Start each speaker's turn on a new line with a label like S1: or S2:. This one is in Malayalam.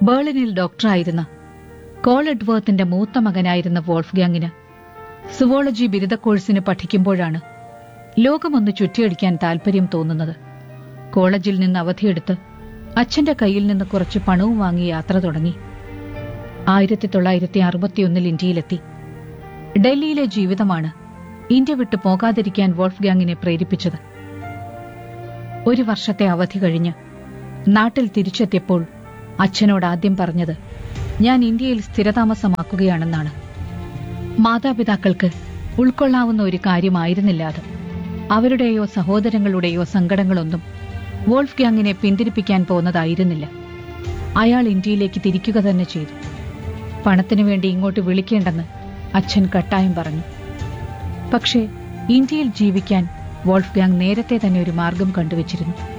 S1: ബേളിനിൽ ഡോക്ടറായിരുന്ന കോൾ എഡ്വേർത്തിന്റെ മൂത്ത മകനായിരുന്ന വോൾഫ്ഗാങ്ങിന് സുവോളജി ബിരുദ കോഴ്സിന് പഠിക്കുമ്പോഴാണ് ലോകമൊന്ന് ചുറ്റിയടിക്കാൻ താൽപര്യം തോന്നുന്നത് കോളേജിൽ നിന്ന് അവധിയെടുത്ത് അച്ഛന്റെ കയ്യിൽ നിന്ന് കുറച്ച് പണവും വാങ്ങി യാത്ര തുടങ്ങി ആയിരത്തി തൊള്ളായിരത്തി അറുപത്തിയൊന്നിൽ ഇന്ത്യയിലെത്തി ഡൽഹിയിലെ ജീവിതമാണ് ഇന്ത്യ വിട്ടു പോകാതിരിക്കാൻ വോൾഫ്ഗാങ്ങിനെ പ്രേരിപ്പിച്ചത് ഒരു വർഷത്തെ അവധി കഴിഞ്ഞ് നാട്ടിൽ തിരിച്ചെത്തിയപ്പോൾ അച്ഛനോട് ആദ്യം പറഞ്ഞത് ഞാൻ ഇന്ത്യയിൽ സ്ഥിരതാമസമാക്കുകയാണെന്നാണ് മാതാപിതാക്കൾക്ക് ഉൾക്കൊള്ളാവുന്ന ഒരു കാര്യമായിരുന്നില്ല അത് അവരുടെയോ സഹോദരങ്ങളുടെയോ സങ്കടങ്ങളൊന്നും വോൾഫ് ഗ്യാങ്ങിനെ പിന്തിരിപ്പിക്കാൻ പോകുന്നതായിരുന്നില്ല അയാൾ ഇന്ത്യയിലേക്ക് തിരിക്കുക തന്നെ ചെയ്തു പണത്തിനു വേണ്ടി ഇങ്ങോട്ട് വിളിക്കേണ്ടെന്ന് അച്ഛൻ കട്ടായം പറഞ്ഞു പക്ഷേ ഇന്ത്യയിൽ ജീവിക്കാൻ വോൾഫ് ഗ്യാങ് നേരത്തെ തന്നെ ഒരു മാർഗം കണ്ടുവച്ചിരുന്നു